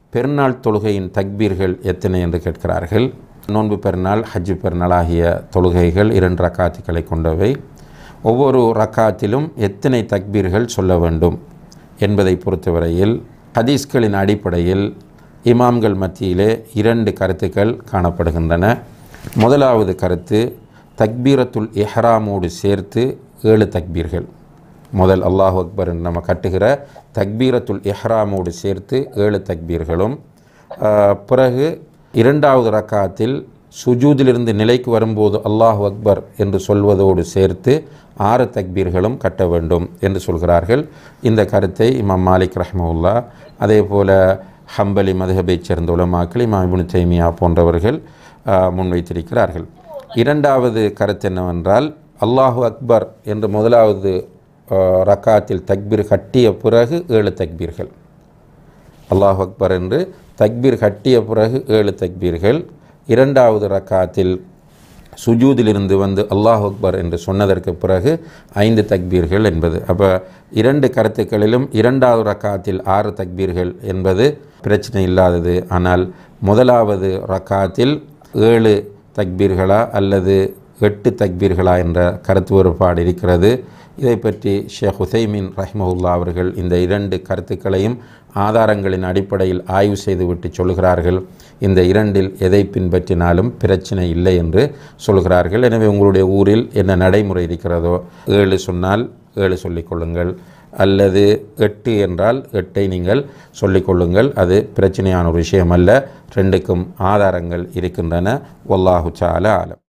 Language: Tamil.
பெருநாள் தொழுகையின் தக்பீர்கள் எத்தனை என்று கேட்கிறார்கள் நோன்பு பெருநாள் ஹஜ்ஜு பெருநாள் ஆகிய தொழுகைகள் இரண்டு ரக்காத்துக்களை கொண்டவை ஒவ்வொரு ரக்காத்திலும் எத்தனை தக்பீர்கள் சொல்ல வேண்டும் என்பதை பொறுத்தவரையில் ஹதீஸ்களின் அடிப்படையில் இமாம்கள் மத்தியிலே இரண்டு கருத்துக்கள் காணப்படுகின்றன முதலாவது கருத்து தக்பீரத்துல் இஹ்ராமோடு சேர்த்து ஏழு தக்பீர்கள் முதல் அல்லாஹ் அக்பர் என்று நம்ம கட்டுகிற தக்பீரத்துல் இஹ்ராமோடு சேர்த்து ஏழு தக்பீர்களும் ஆஹ், பிறகு இரண்டாவது ரக்காத்தில் சுஜூதிலிருந்து நிலைக்கு வரும்போது அல்லாஹ் அக்பர் என்று சொல்வதோடு சேர்த்து ஆறு தக்பீர்களும் கட்ட வேண்டும் என்று சொல்கிறார்கள் இந்த கருத்தை இமாம் மாலிக் ரஹ்மவுல்லா அதே போல ஹம்பலி மதுஹபைச் சேர்ந்த உலமாக்கள் இமாம் இப்னு தைமியா போன்றவர்கள் ஆஹ், முன்வைத்திருக்கிறார்கள் இரண்டாவது கருத்து என்னவென்றால் அல்லாஹு அக்பர் என்று முதலாவது ஆஹ், ரக்காத்தில் தக்பீர் கட்டிய பிறகு ஏழு தக்பீர்கள் அல்லாஹ் அக்பர் என்று தக்பீர் கட்டிய பிறகு ஏழு தக்பீர்கள் இரண்டாவது ரக்காத்தில் சுஜூதிலிருந்து வந்து அல்லாஹ் அக்பர் என்று சொன்னதற்கு பிறகு ஐந்து தக்பீர்கள் என்பது அப்போ இரண்டு கருத்துக்களிலும் இரண்டாவது ரக்காத்தில் ஆறு தக்பீர்கள் என்பது பிரச்சனை இல்லாதது ஆனால் முதலாவது ரக்காத்தில் ஏழு தக்பீர்களா அல்லது எட்டு தக்பீர்களா என்ற கருத்து வேறுபாடு இருக்கிறது இதை பற்றி ஷேக் ஹுசைமின் ரஹ்மஹுல்லா அவர்கள் இந்த இரண்டு கருத்துக்களையும் ஆதாரங்களின் அடிப்படையில் ஆய்வு செய்துவிட்டு சொல்கிறார்கள் இந்த இரண்டில் எதை பின்பற்றினாலும் பிரச்சனை இல்லை என்று சொல்கிறார்கள் எனவே உங்களுடைய ஊரில் என்ன நடைமுறை இருக்கிறதோ ஏழு சொன்னால் ஏழு சொல்லிக்கொள்ளுங்கள் அல்லது எட்டு என்றால் எட்டை நீங்கள் சொல்லிக்கொள்ளுங்கள் அது பிரச்சனையான ஒரு விஷயம் அல்ல ரெண்டுக்கும் ஆதாரங்கள் இருக்கின்றன வல்லாஹு சால ஆலம்